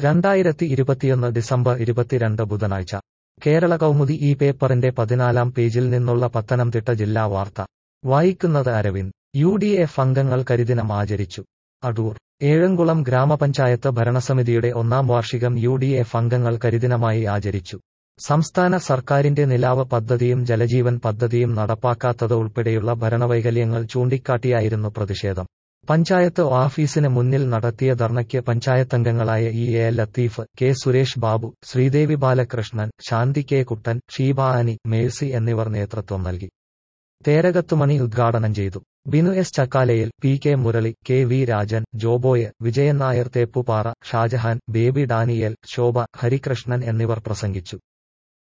രണ്ടായിരത്തി ഇരുപത്തിയൊന്ന് ഡിസംബർ ഇരുപത്തിരണ്ട് ബുധനാഴ്ച കേരള കൗമുദി ഈ പേപ്പറിന്റെ പതിനാലാം പേജിൽ നിന്നുള്ള പത്തനംതിട്ട ജില്ലാ വാർത്ത വായിക്കുന്നത് അരവിന്ദ് യു ഡി എഫ് അംഗങ്ങൾ കരിദിനം ആചരിച്ചു അടൂർ ഏഴംകുളം ഗ്രാമപഞ്ചായത്ത് ഭരണസമിതിയുടെ ഒന്നാം വാർഷികം യു ഡി എഫ് അംഗങ്ങൾ കരിദിനമായി ആചരിച്ചു സംസ്ഥാന സർക്കാരിന്റെ നിലാവ് പദ്ധതിയും ജലജീവൻ പദ്ധതിയും നടപ്പാക്കാത്തത് ഉൾപ്പെടെയുള്ള ഭരണവൈകല്യങ്ങൾ ചൂണ്ടിക്കാട്ടിയായിരുന്നു പ്രതിഷേധം പഞ്ചായത്ത് ഓഫീസിന് മുന്നിൽ നടത്തിയ ധർണയ്ക്ക് പഞ്ചായത്തംഗങ്ങളായ E A Latheef K Suresh Babu Sreedevi Balakrishnan Shanthi K Kuttan Sheeba Ani Mercy എന്നിവർ നേതൃത്വം നൽകി തേരകത്തുമണി ഉദ്ഘാടനം ചെയ്തു ബിനു എസ് ചക്കാലയിൽ P K Murali K V Rajan Joboy Vijayan Nair Theppupara Shajahan Baby Daniel Shobha Harikrishnan എന്നിവർ പ്രസംഗിച്ചു